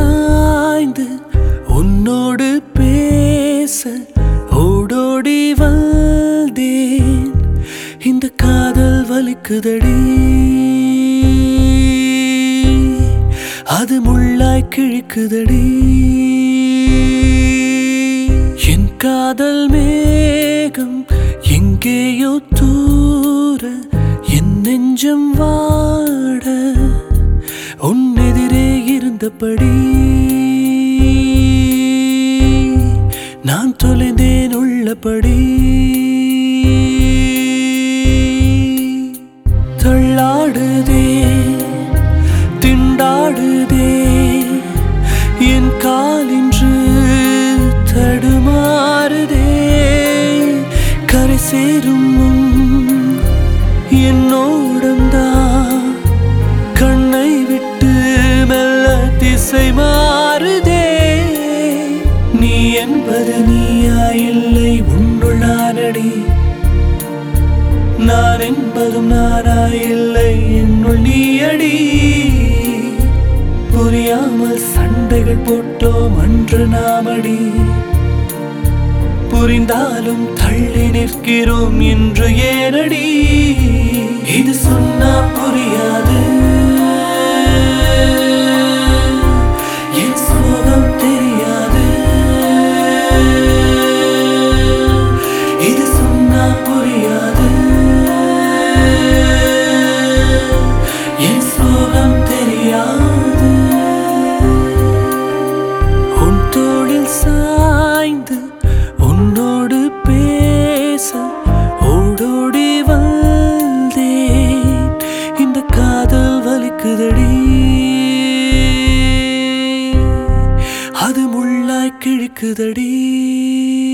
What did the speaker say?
சாய்ந்து உன்னோடு பேச ஓடோடி வந்தேன் இந்த காதல் வலிக்குதடி அது முள்ளாய் கிழிக்குதடி என் காதல் மேகம் எங்கேயோ தூர என் நெஞ்சம் வாட உன்னெதிரே இருந்தபடி நான் தொலைந்தேன் உள்ளபடி தள்ளாடுதே திண்டாடுதே என் காலின்று தடுமாறுதே கரை சேரும் முன் என்னோடம்தான் கண்ணை விட்டு மெல்ல திசை மாறுதே நீ என்பது நீயா இல்லை உன்னுள்ளானடி நான் என்பதும் நானா இல்லை என்னுள் நீயடி புரியாமல் சண்டைகள் போட்டோம் அன்று நாமடி புரிந்தாலும் தள்ளி நிற்கிறோம் என்று ஏனடி இது சொன்னா புரியாது என் சோகம் தெரியாது இது சொன்னா புரியாது என் சோகம் தெரியாது உன் தோளில் சாய்ந்து உன்னோடு பேச ஓடோடி வந்தேன் இந்த காதல் வலிக்குதடி அது முள்ளாய் கிழிக்குதடி